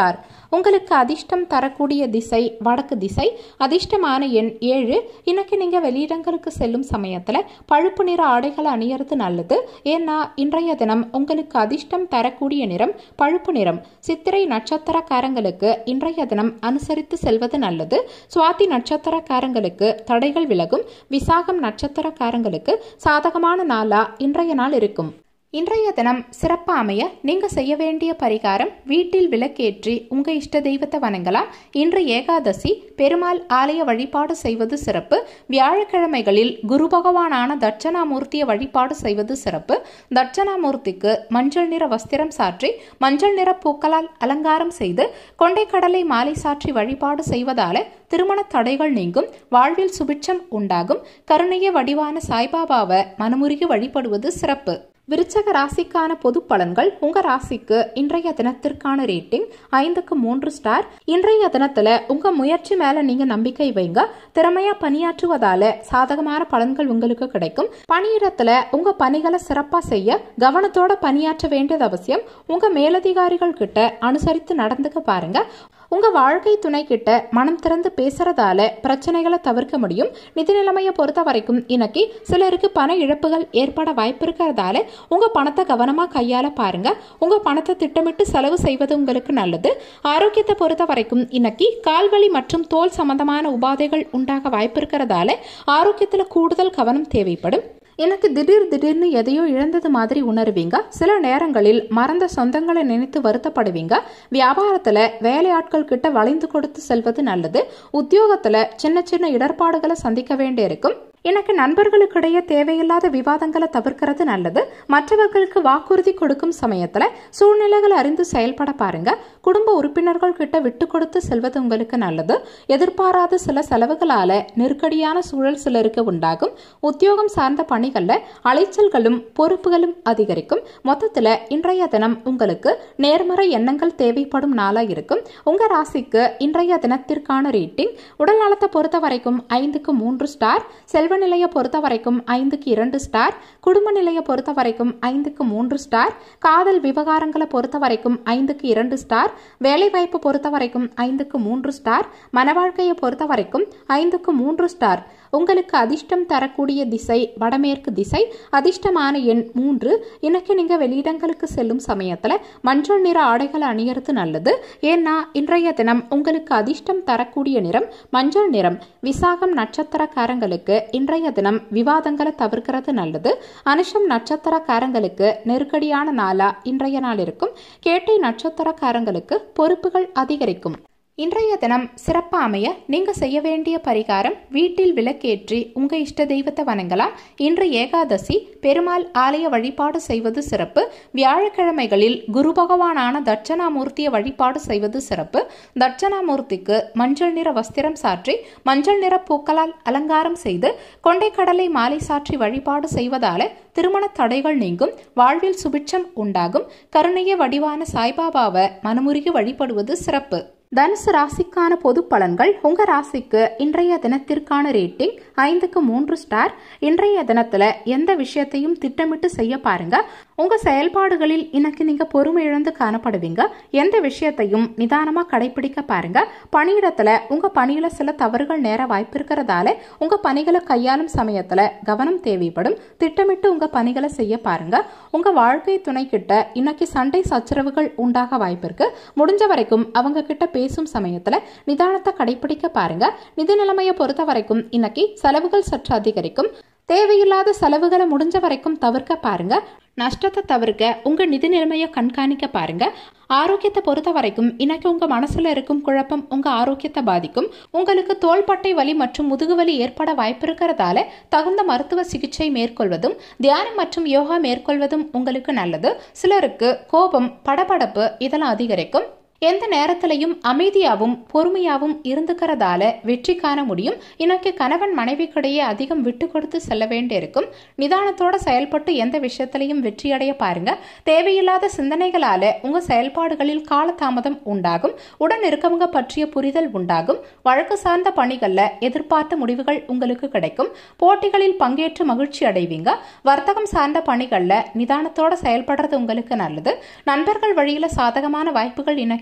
உங்களுக்கு அதிர்ஷ்டம் தரக்கூடிய திசை வடக்கு திசை அதிர்ஷ்டமான எண் ஏழு இன்னைக்கு நீங்க வெளியிடங்களுக்கு செல்லும் சமயத்துல பழுப்பு நிற ஆடைகளை அணியறது நல்லது ஏன்னா இன்றைய தினம் உங்களுக்கு அதிர்ஷ்டம் தரக்கூடிய நிறம் பழுப்பு நிறம் சித்திரை நட்சத்திரக்காரங்களுக்கு இன்றைய தினம் அனுசரித்து செல்வது நல்லது சுவாதி நட்சத்திரக்காரங்களுக்கு தடைகள் விலகும் விசாகம் நட்சத்திரக்காரங்களுக்கு சாதகமான நாளா இன்றைய நாள் இருக்கும் இன்றைய தினம் சிறப்பா அமைய நீங்க செய்ய வேண்டிய பரிகாரம் வீட்டில் விளக்கேற்றி உங்க இஷ்ட தெய்வத்தை வணங்கலாம் இன்று ஏகாதசி பெருமாள் ஆலய வழிபாடு செய்வது சிறப்பு வியாழக்கிழமைகளில் குரு பகவானான தட்சணாமூர்த்தியை வழிபாடு செய்வது சிறப்பு தட்சணாமூர்த்திக்கு மஞ்சள் நிற வஸ்திரம் சாற்றி மஞ்சள் நிற பூக்களால் அலங்காரம் செய்து கொண்டைக்கடலை மாலை சாற்றி வழிபாடு செய்வதால திருமண தடைகள் நீங்கும் வாழ்வில் சுபிட்சம் உண்டாகும் கருணைய வடிவான சாய்பாபாவை மனமுருகி வழிபடுவது சிறப்பு விருச்சக ராசிக்கான பொது பலன்கள் உங்க ராசிக்கு இன்றைய தினத்திற்கான ரேட்டிங் ஐந்துக்கு மூன்று ஸ்டார் இன்றைய தினத்துல உங்க முயற்சி மேல நீங்க நம்பிக்கை வைங்க திறமையா பணியாற்றுவதால சாதகமான பலன்கள் உங்களுக்கு கிடைக்கும் பணியிடத்துல உங்க பணிகளை சிறப்பா செய்ய கவனத்தோட பணியாற்ற வேண்டியது அவசியம் உங்க மேலதிகாரிகள் கிட்ட அனுசரித்து நடந்துக்க பாருங்க உங்க வாழ்க்கை துணை கிட்ட மனம் திறந்து பேசுறதால பிரச்சனைகளை தவிர்க்க முடியும் நிதி நிலைமையை பொறுத்த வரைக்கும் இன்னைக்கு சிலருக்கு பண இழப்புகள் ஏற்பட வாய்ப்பு இருக்கிறதால உங்க பணத்தை கவனமா கையால பாருங்க உங்க பணத்தை திட்டமிட்டு செலவு செய்வது உங்களுக்கு நல்லது ஆரோக்கியத்தை பொறுத்த வரைக்கும் இன்னைக்கு கால்வலி மற்றும் தோல் சம்பந்தமான உபாதைகள் உண்டாக வாய்ப்பு இருக்கிறதால ஆரோக்கியத்துல கூடுதல் கவனம் தேவைப்படும் எனக்கு திடீர் திடீர்னு எதையோ இழந்தது மாதிரி உணர்வீங்க சில நேரங்களில் மறந்த சொந்தங்களை நினைத்து வருத்தப்படுவீங்க வியாபாரத்துல வேலையாட்கள் கிட்ட வளைந்து கொடுத்து செல்வது நல்லது உத்தியோகத்துல சின்ன சின்ன இடர்பாடுகளை சந்திக்க வேண்டியிருக்கும் எனக்கு நண்பர்களுக்கிடையே தேவையில்லாத விவாதங்களை தவிர்க்கிறது நல்லது மற்றவர்களுக்கு வாக்குறுதி கொடுக்கும் சமயத்துல சூழ்நிலைகளை அறிந்து செயல்பட பாருங்க குடும்ப உறுப்பினர்கள் கிட்ட விட்டு கொடுத்து செல்வது உங்களுக்கு நல்லது எதிர்பாராத சில செலவுகளால நெருக்கடியான சூழல் சிலருக்கு உண்டாகும் உத்தியோகம் சார்ந்த பணிகள்ல அலைச்சல்களும் பொறுப்புகளும் அதிகரிக்கும் மொத்தத்துல இன்றைய தினம் உங்களுக்கு நேர்மறை எண்ணங்கள் தேவைப்படும் நாளா இருக்கும் உங்க ராசிக்கு இன்றைய தினத்திற்கான ரேட்டிங் உடல் நலத்தை பொறுத்த வரைக்கும் ஐந்துக்கு மூன்று ஸ்டார் செல்வ நிலையை பொறுத்த வரைக்கும் ஐந்துக்கு இரண்டு ஸ்டார் குடும்ப நிலையை பொறுத்த வரைக்கும் ஐந்துக்கு மூன்று ஸ்டார் காதல் விவகாரங்களை பொறுத்த வரைக்கும் ஐந்துக்கு இரண்டு ஸ்டார் வேலைவாய்ப்பு பொறுத்த வரைக்கும் ஐந்துக்கு மூன்று ஸ்டார் மனவாழ்க்கையை பொறுத்த வரைக்கும் ஐந்துக்கு மூன்று ஸ்டார் உங்களுக்கு அதிர்ஷ்டம் தரக்கூடிய திசை வடமேற்கு திசை அதிர்ஷ்டமான எண் மூன்று இன்னைக்கு நீங்க வெளியிடங்களுக்கு செல்லும் சமயத்துல மஞ்சள் நிற ஆடைகளை அணியறது நல்லது ஏன்னா இன்றைய தினம் உங்களுக்கு அதிர்ஷ்டம் தரக்கூடிய நிறம் மஞ்சள் நிறம் விசாகம் நட்சத்திரக்காரங்களுக்கு இன்றைய தினம் விவாதங்களை தவிர்க்கிறது நல்லது அனுஷம் நட்சத்திரக்காரங்களுக்கு நெருக்கடியான நாளா இன்றைய நாள் இருக்கும் கேட்டை நட்சத்திரக்காரங்களுக்கு பொறுப்புகள் அதிகரிக்கும் இன்றைய தினம் சிறப்பா அமைய நீங்க செய்ய வேண்டிய பரிகாரம் வீட்டில் விளக்கேற்றி உங்க இஷ்ட தெய்வத்தை வணங்கலாம் இன்று ஏகாதசி பெருமாள் ஆலய வழிபாடு செய்வது சிறப்பு வியாழக்கிழமைகளில் குரு பகவானான தட்சணாமூர்த்தியை வழிபாடு செய்வது சிறப்பு தட்சணாமூர்த்திக்கு மஞ்சள் நிற வஸ்திரம் சாற்றி மஞ்சள் நிற பூக்களால் அலங்காரம் செய்து கொண்டைக்கடலை மாலை சாற்றி வழிபாடு செய்வதால திருமண தடைகள் நீங்கும் வாழ்வில் சுபிட்சம் உண்டாகும் கருணைய வடிவான சாய்பாபாவை மனமுருகி வழிபடுவது சிறப்பு தனுசு ராசிக்கான பொது பலன்கள் உங்க ராசிக்கு இன்றைய தினத்திற்கான ரேட்டிங் ஐந்துக்கு மூன்று ஸ்டார் இன்றைய தினத்துல எந்த விஷயத்தையும் திட்டமிட்டு செய்ய பாருங்க உங்க செயல்பாடுகளில் இன்னைக்கு நீங்க பொறுமை இழந்து காணப்படுவீங்க எந்த விஷயத்தையும் நிதானமா கடைபிடிக்க பாருங்க பணியிடத்துல உங்க பணியில சில தவறுகள் நேர வாய்ப்பு இருக்கிறதால உங்க பணிகளை கையாளும் சமயத்துல கவனம் தேவைப்படும் திட்டமிட்டு உங்க பணிகளை செய்ய பாருங்க உங்க வாழ்க்கை துணை கிட்ட இன்னைக்கு சண்டை சச்சரவுகள் உண்டாக வாய்ப்பு இருக்கு முடிஞ்ச வரைக்கும் அவங்க கிட்ட பேசும் சமயத்துல நிதானத்தை கடைபிடிக்க பாருங்க நிதி நிலைமையை பொறுத்த வரைக்கும் இன்னைக்கு செலவுகள் சற்று அதிகரிக்கும் தேவையில்லாத செலவுகளை முடிஞ்ச வரைக்கும் தவிர்க்க பாருங்க நஷ்டத்தை தவிர்க்க உங்க நிதி நிலைமையை கண்காணிக்க பாருங்க ஆரோக்கியத்தை பொறுத்த வரைக்கும் இன்னைக்கு உங்க மனசுல இருக்கும் குழப்பம் உங்க ஆரோக்கியத்தை பாதிக்கும் உங்களுக்கு தோள்பட்டை வலி மற்றும் முதுகு வலி ஏற்பட வாய்ப்பு இருக்கிறதால தகுந்த மருத்துவ சிகிச்சை மேற்கொள்வதும் தியானம் மற்றும் யோகா மேற்கொள்வதும் உங்களுக்கு நல்லது சிலருக்கு கோபம் படபடப்பு இதெல்லாம் அதிகரிக்கும் எந்த நேரத்திலையும் அமைதியாகவும் பொறுமையாகவும் இருந்துக்கிறதால வெற்றி காண முடியும் இன்னைக்கு கணவன் மனைவிக்கிடையே அதிகம் விட்டு கொடுத்து செல்ல வேண்டியிருக்கும் நிதானத்தோட செயல்பட்டு எந்த விஷயத்திலையும் வெற்றியடைய பாருங்க தேவையில்லாத சிந்தனைகளால உங்க செயல்பாடுகளில் காலதாமதம் உண்டாகும் உடன் இருக்கவங்க பற்றிய புரிதல் உண்டாகும் வழக்கு சார்ந்த பணிகள்ல எதிர்பார்த்த முடிவுகள் உங்களுக்கு கிடைக்கும் போட்டிகளில் பங்கேற்று மகிழ்ச்சி அடைவீங்க வர்த்தகம் சார்ந்த பணிகள்ல நிதானத்தோட செயல்படுறது உங்களுக்கு நல்லது நண்பர்கள் வழியில சாதகமான வாய்ப்புகள் இன்னைக்கு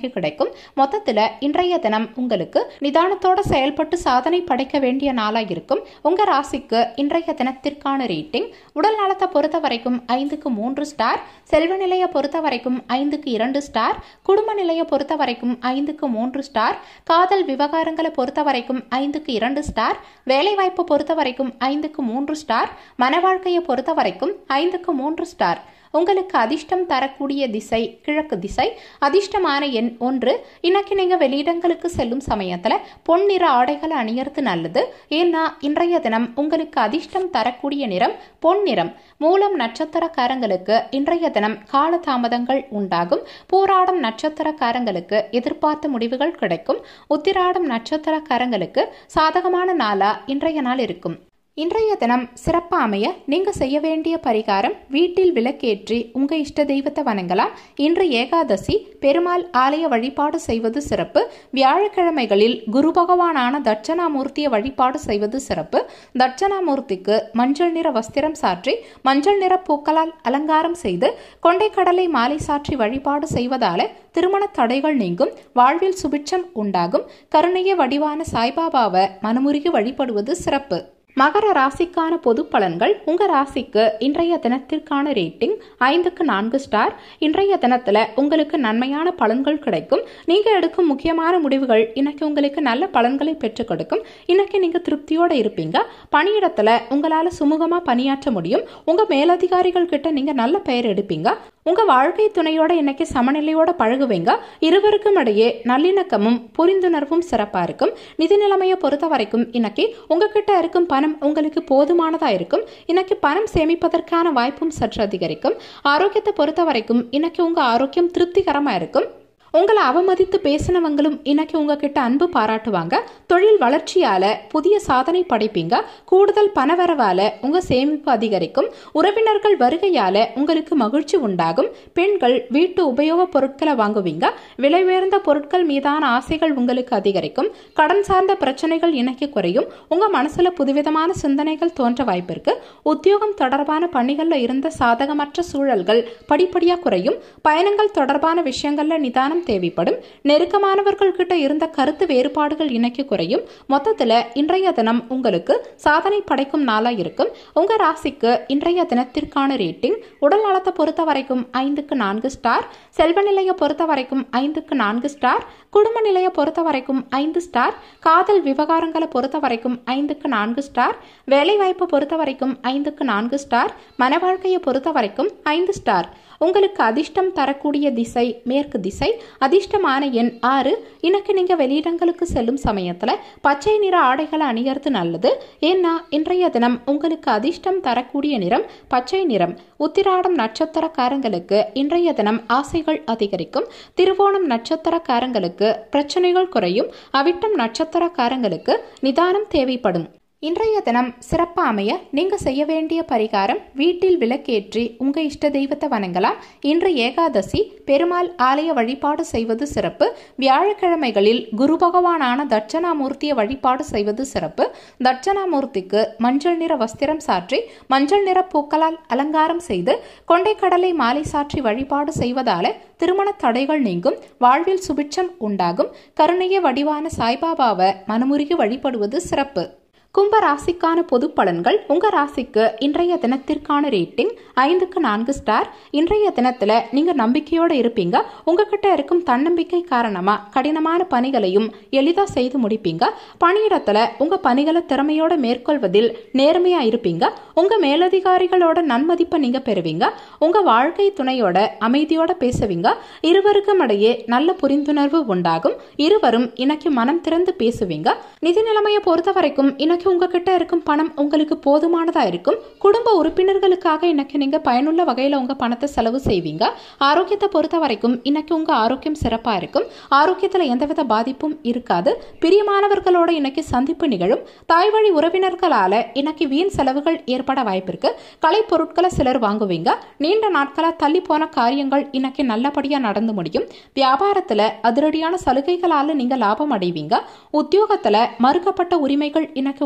இன்னைக்கு கிடைக்கும் மொத்தத்துல இன்றைய தினம் உங்களுக்கு நிதானத்தோட செயல்பட்டு சாதனை படைக்க வேண்டிய நாளா இருக்கும் உங்க ராசிக்கு இன்றைய தினத்திற்கான ரேட்டிங் உடல் நலத்தை பொறுத்த வரைக்கும் ஐந்துக்கு மூன்று ஸ்டார் செல்வ நிலையை பொறுத்த வரைக்கும் ஐந்துக்கு இரண்டு ஸ்டார் குடும்ப நிலையை பொறுத்த வரைக்கும் ஐந்துக்கு மூன்று ஸ்டார் காதல் விவகாரங்களை பொறுத்த வரைக்கும் ஐந்துக்கு இரண்டு ஸ்டார் வேலைவாய்ப்பு பொறுத்த வரைக்கும் ஐந்துக்கு மூன்று ஸ்டார் மன வாழ்க்கையை பொறுத்த வரைக்கும் ஐந்துக்கு மூன்று ஸ்டார் உங்களுக்கு அதிர்ஷ்டம் தரக்கூடிய திசை கிழக்கு திசை அதிர்ஷ்டமான எண் ஒன்று இன்னைக்கு நீங்க வெளியிடங்களுக்கு செல்லும் சமயத்துல பொன்னிற ஆடைகளை அணியறது நல்லது ஏன்னா இன்றைய தினம் உங்களுக்கு அதிர்ஷ்டம் தரக்கூடிய நிறம் பொன்னிறம் மூலம் நட்சத்திரக்காரங்களுக்கு இன்றைய தினம் கால தாமதங்கள் உண்டாகும் பூராடம் நட்சத்திரக்காரங்களுக்கு எதிர்பார்த்த முடிவுகள் கிடைக்கும் உத்திராடம் நட்சத்திரக்காரங்களுக்கு சாதகமான நாளா இன்றைய நாள் இருக்கும் இன்றைய தினம் சிறப்பாக அமைய நீங்க செய்ய வேண்டிய பரிகாரம் வீட்டில் விளக்கேற்றி உங்க இஷ்ட தெய்வத்தை வணங்கலாம் இன்று ஏகாதசி பெருமாள் ஆலய வழிபாடு செய்வது சிறப்பு வியாழக்கிழமைகளில் குரு பகவானான தட்சணாமூர்த்தியை வழிபாடு செய்வது சிறப்பு தட்சணாமூர்த்திக்கு மஞ்சள் நிற வஸ்திரம் சாற்றி மஞ்சள் நிற பூக்களால் அலங்காரம் செய்து கொண்டைக்கடலை மாலை சாற்றி வழிபாடு செய்வதால திருமண தடைகள் நீங்கும் வாழ்வில் சுபிட்சம் உண்டாகும் கருணைய வடிவான சாய்பாபாவை மனமுருகி வழிபடுவது சிறப்பு மகர ராசிக்கான பொது பலன்கள் உங்க ராசிக்கு இன்றைய தினத்திற்கான ரேட்டிங் ஐந்துக்கு நான்கு ஸ்டார் இன்றைய தினத்துல உங்களுக்கு நன்மையான பலன்கள் கிடைக்கும் நீங்க எடுக்கும் முக்கியமான முடிவுகள் இன்னைக்கு உங்களுக்கு நல்ல பலன்களை பெற்றுக் கொடுக்கும் இன்னைக்கு நீங்க திருப்தியோட இருப்பீங்க பணியிடத்துல உங்களால சுமூகமா பணியாற்ற முடியும் உங்க மேலதிகாரிகள் கிட்ட நீங்க நல்ல பெயர் எடுப்பீங்க உங்க வாழ்க்கை துணையோட இன்னைக்கு சமநிலையோட பழகுவீங்க இருவருக்கும் இடையே நல்லிணக்கமும் புரிந்துணர்வும் சிறப்பா இருக்கும் நிதி நிலைமையை பொறுத்த வரைக்கும் இன்னைக்கு உங்ககிட்ட இருக்கும் பணம் உங்களுக்கு போதுமானதா இருக்கும் இன்னைக்கு பணம் சேமிப்பதற்கான வாய்ப்பும் சற்று அதிகரிக்கும் ஆரோக்கியத்தை பொறுத்த வரைக்கும் இன்னைக்கு உங்க ஆரோக்கியம் திருப்திகரமா இருக்கும் உங்களை அவமதித்து பேசினவங்களும் இன்னைக்கு உங்ககிட்ட அன்பு பாராட்டுவாங்க தொழில் வளர்ச்சியால புதிய சாதனை படைப்பீங்க கூடுதல் பணவரவால உங்க சேமிப்பு அதிகரிக்கும் உறவினர்கள் வருகையால உங்களுக்கு மகிழ்ச்சி உண்டாகும் பெண்கள் வீட்டு உபயோக பொருட்களை வாங்குவீங்க விலை உயர்ந்த பொருட்கள் மீதான ஆசைகள் உங்களுக்கு அதிகரிக்கும் கடன் சார்ந்த பிரச்சனைகள் இன்னைக்கு குறையும் உங்க மனசுல புதுவிதமான சிந்தனைகள் தோன்ற வாய்ப்பு இருக்கு உத்தியோகம் தொடர்பான பணிகள்ல இருந்த சாதகமற்ற சூழல்கள் படிப்படியா குறையும் பயணங்கள் தொடர்பான விஷயங்கள்ல நிதானம் தேவைப்படும் நெருக்கமானவர்கள் கிட்ட இருந்த கருத்து வேறுபாடுகள் இன்னைக்கு குறையும் மொத்தத்துல இன்றைய தினம் உங்களுக்கு சாதனை படைக்கும் நாளா இருக்கும் உங்க ராசிக்கு இன்றைய தினத்திற்கான ரேட்டிங் உடல் நலத்தை பொறுத்த வரைக்கும் ஐந்துக்கு நான்கு ஸ்டார் செல்வ நிலையை பொறுத்த வரைக்கும் ஐந்துக்கு நான்கு ஸ்டார் குடும்ப நிலையை பொறுத்த வரைக்கும் ஐந்து ஸ்டார் காதல் விவகாரங்களை பொறுத்த வரைக்கும் ஐந்துக்கு நான்கு ஸ்டார் வேலைவாய்ப்பு பொறுத்த வரைக்கும் ஐந்துக்கு நான்கு ஸ்டார் மன வாழ்க்கையை பொறுத்த வரைக்கும் ஐந்து ஸ்டார் உங்களுக்கு அதிர்ஷ்டம் தரக்கூடிய திசை மேற்கு திசை அதிர்ஷ்டமான எண் ஆறு இன்னைக்கு நீங்க வெளியிடங்களுக்கு செல்லும் சமயத்துல பச்சை நிற ஆடைகளை அணியறது நல்லது ஏன்னா இன்றைய தினம் உங்களுக்கு அதிர்ஷ்டம் தரக்கூடிய நிறம் பச்சை நிறம் உத்திராடம் நட்சத்திரக்காரங்களுக்கு இன்றைய தினம் ஆசைகள் அதிகரிக்கும் திருவோணம் நட்சத்திரக்காரங்களுக்கு பிரச்சனைகள் குறையும் அவிட்டம் நட்சத்திரக்காரங்களுக்கு நிதானம் தேவைப்படும் இன்றைய தினம் சிறப்பா அமைய நீங்க செய்ய வேண்டிய பரிகாரம் வீட்டில் விளக்கேற்றி உங்க இஷ்ட தெய்வத்தை வணங்கலாம் இன்று ஏகாதசி பெருமாள் ஆலய வழிபாடு செய்வது சிறப்பு வியாழக்கிழமைகளில் குரு பகவானான தட்சணாமூர்த்தியை வழிபாடு செய்வது சிறப்பு தட்சணாமூர்த்திக்கு மஞ்சள் நிற வஸ்திரம் சாற்றி மஞ்சள் நிற பூக்களால் அலங்காரம் செய்து கொண்டைக்கடலை மாலை சாற்றி வழிபாடு செய்வதால திருமண தடைகள் நீங்கும் வாழ்வில் சுபிட்சம் உண்டாகும் கருணைய வடிவான சாய்பாபாவை மனமுருகி வழிபடுவது சிறப்பு கும்ப ராசிக்கான பொது பலன்கள் உங்க ராசிக்கு இன்றைய தினத்திற்கான ரேட்டிங் ஐந்துக்கு நான்கு ஸ்டார் இன்றைய தினத்துல நீங்க நம்பிக்கையோட இருப்பீங்க உங்ககிட்ட இருக்கும் தன்னம்பிக்கை காரணமா கடினமான பணிகளையும் எளிதா செய்து முடிப்பீங்க பணியிடத்துல உங்க பணிகளை திறமையோட மேற்கொள்வதில் நேர்மையா இருப்பீங்க உங்க மேலதிகாரிகளோட நன்மதிப்பை நீங்க பெறுவீங்க உங்க வாழ்க்கை துணையோட அமைதியோட பேசுவீங்க இருவருக்கும் இடையே நல்ல புரிந்துணர்வு உண்டாகும் இருவரும் இன்னைக்கு மனம் திறந்து பேசுவீங்க நிதி நிலைமையை பொறுத்த வரைக்கும் இன்னைக்கு உங்ககிட்ட இருக்கும் பணம் உங்களுக்கு போதுமானதா இருக்கும் குடும்ப உறுப்பினர்களுக்காக இன்னைக்கு நீங்க பயனுள்ள வகையில உங்க பணத்தை செலவு செய்வீங்க ஆரோக்கியத்தை பொறுத்த வரைக்கும் இன்னைக்கு உங்க ஆரோக்கியம் சிறப்பா இருக்கும் ஆரோக்கியத்துல எந்தவித பாதிப்பும் இருக்காது பிரியமானவர்களோட இன்னைக்கு சந்திப்பு நிகழும் தாய் வழி உறவினர்களால இன்னைக்கு வீண் செலவுகள் ஏற்பட வாய்ப்பிருக்கு கலை பொருட்களை சிலர் வாங்குவீங்க நீண்ட நாட்களா தள்ளி போன காரியங்கள் இன்னைக்கு நல்லபடியா நடந்து முடியும் வியாபாரத்துல அதிரடியான சலுகைகளால நீங்க லாபம் அடைவீங்க உத்தியோகத்துல மறுக்கப்பட்ட உரிமைகள் இன்னைக்கு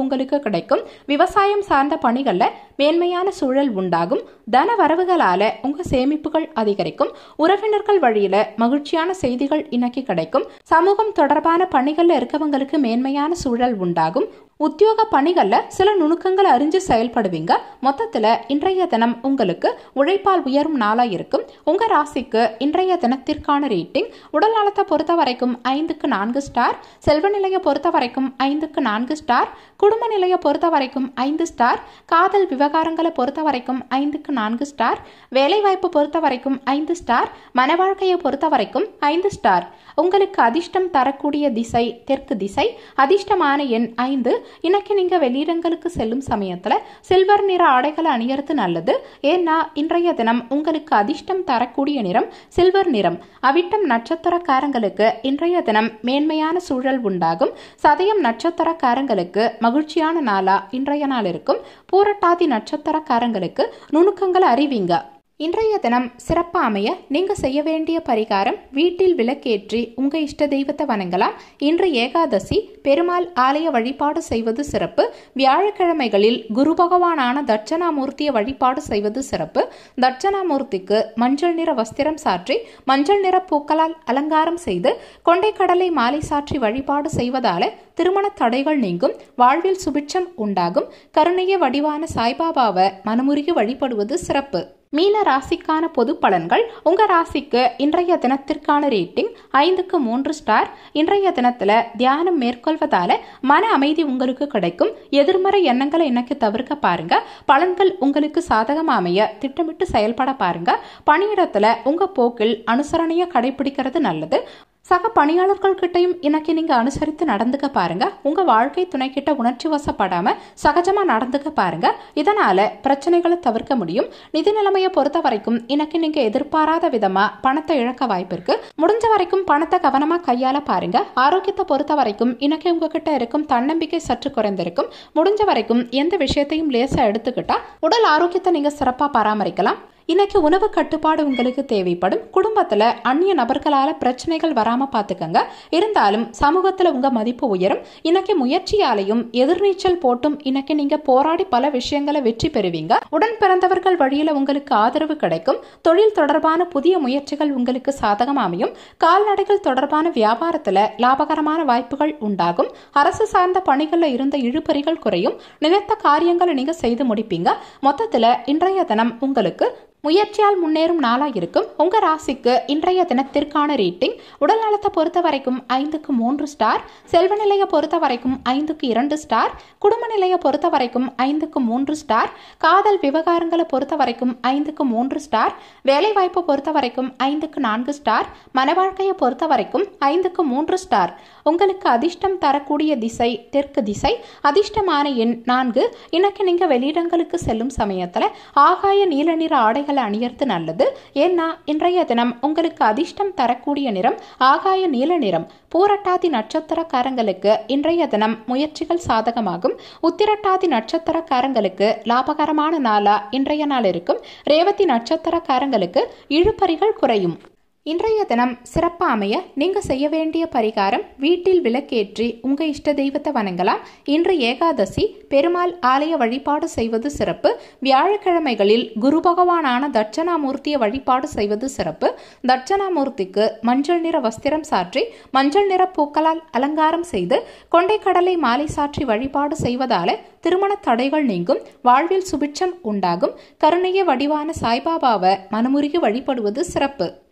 உங்களுக்கு கிடைக்கும் விவசாயம் சார்ந்த பணிகள்ல மேன்மையான சூழல் உண்டாகும் தன வரவுகளால உங்க சேமிப்புகள் அதிகரிக்கும் உறவினர்கள் வழியில மகிழ்ச்சியான செய்திகள் இன்னைக்கு கிடைக்கும் சமூகம் தொடர்பான பணிகள்ல இருக்கவங்களுக்கு மேன்மையான சூழல் உண்டாகும் உத்தியோக பணிகள்ல சில நுணுக்கங்களை அறிஞ்சு செயல்படுவீங்க மொத்தத்துல இன்றைய தினம் உங்களுக்கு உழைப்பால் உயரும் நாளா இருக்கும் உங்க ராசிக்கு இன்றைய தினத்திற்கான ரேட்டிங் உடல் நலத்தை பொறுத்த வரைக்கும் ஐந்துக்கு நான்கு ஸ்டார் செல்வ நிலையை பொறுத்த வரைக்கும் ஐந்துக்கு நான்கு ஸ்டார் குடும்ப நிலையை பொறுத்த வரைக்கும் ஐந்து ஸ்டார் காதல் விவகாரங்களை பொறுத்த வரைக்கும் ஐந்துக்கு நான்கு ஸ்டார் வேலைவாய்ப்பு பொறுத்த வரைக்கும் ஐந்து ஸ்டார் மன வாழ்க்கையை பொறுத்த வரைக்கும் ஐந்து ஸ்டார் உங்களுக்கு அதிர்ஷ்டம் தரக்கூடிய திசை தெற்கு திசை அதிர்ஷ்டமான எண் ஐந்து இன்னைக்கு நீங்க வெளியிடங்களுக்கு செல்லும் சமயத்துல சில்வர் நிற ஆடைகளை அணியறது நல்லது ஏன்னா இன்றைய தினம் உங்களுக்கு அதிர்ஷ்டம் தரக்கூடிய நிறம் சில்வர் நிறம் அவிட்டம் நட்சத்திரக்காரங்களுக்கு இன்றைய தினம் மேன்மையான சூழல் உண்டாகும் சதயம் நட்சத்திரக்காரங்களுக்கு மகிழ்ச்சியான நாளா இன்றைய நாள் இருக்கும் பூரட்டாதி நட்சத்திரக்காரங்களுக்கு நுணுக்கங்களை அறிவிங்க இன்றைய தினம் சிறப்பா அமைய நீங்க செய்ய வேண்டிய பரிகாரம் வீட்டில் விளக்கேற்றி உங்க இஷ்ட தெய்வத்தை வணங்கலாம் இன்று ஏகாதசி பெருமாள் ஆலய வழிபாடு செய்வது சிறப்பு வியாழக்கிழமைகளில் குரு பகவானான தட்சணாமூர்த்தியை வழிபாடு செய்வது சிறப்பு தட்சணாமூர்த்திக்கு மஞ்சள் நிற வஸ்திரம் சாற்றி மஞ்சள் நிற பூக்களால் அலங்காரம் செய்து கொண்டை கடலை மாலை சாற்றி வழிபாடு செய்வதால திருமண தடைகள் நீங்கும் வாழ்வில் சுபிட்சம் உண்டாகும் கருணைய வடிவான சாய்பாபாவை மனமுருகி வழிபடுவது சிறப்பு மீன ராசிக்கான பொது பலன்கள் உங்க ராசிக்கு இன்றைய தினத்திற்கான ரேட்டிங் ஐந்துக்கு மூன்று ஸ்டார் இன்றைய தினத்துல தியானம் மேற்கொள்வதால மன அமைதி உங்களுக்கு கிடைக்கும் எதிர்மறை எண்ணங்களை இன்னைக்கு தவிர்க்க பாருங்க பலன்கள் உங்களுக்கு சாதகமா அமைய திட்டமிட்டு செயல்பட பாருங்க பணியிடத்துல உங்க போக்கில் அனுசரணைய கடைபிடிக்கிறது நல்லது சக பணியாளர்கள் கிட்டையும் இன்னைக்கு நீங்க அனுசரித்து நடந்துக்க பாருங்க உங்க வாழ்க்கை துணை கிட்ட உணர்ச்சி வசப்படாம சகஜமா நடந்துக்க பாருங்க இதனால பிரச்சனைகளை தவிர்க்க முடியும் நிதி நிலைமையை பொறுத்த வரைக்கும் இன்னைக்கு நீங்க எதிர்பாராத விதமா பணத்தை இழக்க வாய்ப்பு இருக்கு முடிஞ்ச வரைக்கும் பணத்தை கவனமா கையால பாருங்க ஆரோக்கியத்தை பொறுத்த வரைக்கும் இன்னைக்கு உங்ககிட்ட இருக்கும் தன்னம்பிக்கை சற்று குறைந்திருக்கும் முடிஞ்ச வரைக்கும் எந்த விஷயத்தையும் லேசா எடுத்துக்கிட்டா உடல் ஆரோக்கியத்தை நீங்க சிறப்பா பராமரிக்கலாம் இன்னைக்கு உணவு கட்டுப்பாடு உங்களுக்கு தேவைப்படும் குடும்பத்துல அந்நிய நபர்களால பிரச்சனைகள் வராம பாத்துக்கங்க இருந்தாலும் சமூகத்துல உங்க மதிப்பு உயரும் இன்னைக்கு முயற்சியாலையும் எதிர்நீச்சல் போட்டும் இன்னைக்கு நீங்க போராடி பல விஷயங்களை வெற்றி பெறுவீங்க உடன் பிறந்தவர்கள் வழியில உங்களுக்கு ஆதரவு கிடைக்கும் தொழில் தொடர்பான புதிய முயற்சிகள் உங்களுக்கு சாதகம் அமையும் கால்நடைகள் தொடர்பான வியாபாரத்துல லாபகரமான வாய்ப்புகள் உண்டாகும் அரசு சார்ந்த பணிகள்ல இருந்த இழுபறிகள் குறையும் நினைத்த காரியங்களை நீங்க செய்து முடிப்பீங்க மொத்தத்துல இன்றைய தினம் உங்களுக்கு முயற்சியால் முன்னேறும் நாளா இருக்கும் உங்க ராசிக்கு இன்றைய தினத்திற்கான ரேட்டிங் உடல் நலத்தை பொறுத்த வரைக்கும் ஐந்துக்கு மூன்று ஸ்டார் செல்வ நிலையை பொறுத்த வரைக்கும் ஐந்துக்கு இரண்டு ஸ்டார் குடும்ப நிலையை பொறுத்த வரைக்கும் ஐந்துக்கு மூன்று ஸ்டார் காதல் விவகாரங்களை பொறுத்த வரைக்கும் ஐந்துக்கு மூன்று ஸ்டார் வேலை வாய்ப்பை பொறுத்த வரைக்கும் ஐந்துக்கு நான்கு ஸ்டார் மன வாழ்க்கையை பொறுத்த வரைக்கும் ஐந்துக்கு மூன்று ஸ்டார் உங்களுக்கு அதிர்ஷ்டம் தரக்கூடிய திசை தெற்கு திசை அதிர்ஷ்டமான எண் நான்கு இன்னைக்கு நீங்க வெளியிடங்களுக்கு செல்லும் சமயத்துல ஆகாய நீல நிற ஆடைகள் ஆடைகளை அணியறது நல்லது ஏன்னா இன்றைய தினம் உங்களுக்கு அதிர்ஷ்டம் தரக்கூடிய நிறம் ஆகாய நீல நிறம் பூரட்டாதி நட்சத்திரக்காரங்களுக்கு இன்றைய தினம் முயற்சிகள் சாதகமாகும் உத்திரட்டாதி நட்சத்திரக்காரங்களுக்கு லாபகரமான நாளா இன்றைய நாள் இருக்கும் ரேவதி நட்சத்திரக்காரங்களுக்கு இழுபறிகள் குறையும் இன்றைய தினம் சிறப்பா அமைய நீங்க செய்ய வேண்டிய பரிகாரம் வீட்டில் விளக்கேற்றி உங்க இஷ்ட தெய்வத்தை வணங்கலாம் இன்று ஏகாதசி பெருமாள் ஆலய வழிபாடு செய்வது சிறப்பு வியாழக்கிழமைகளில் குரு பகவானான தட்சணாமூர்த்தியை வழிபாடு செய்வது சிறப்பு தட்சணாமூர்த்திக்கு மஞ்சள் நிற வஸ்திரம் சாற்றி மஞ்சள் நிற பூக்களால் அலங்காரம் செய்து கொண்டை கடலை மாலை சாற்றி வழிபாடு செய்வதால திருமண தடைகள் நீங்கும் வாழ்வில் சுபிட்சம் உண்டாகும் கருணைய வடிவான சாய்பாபாவை மனமுருகி வழிபடுவது சிறப்பு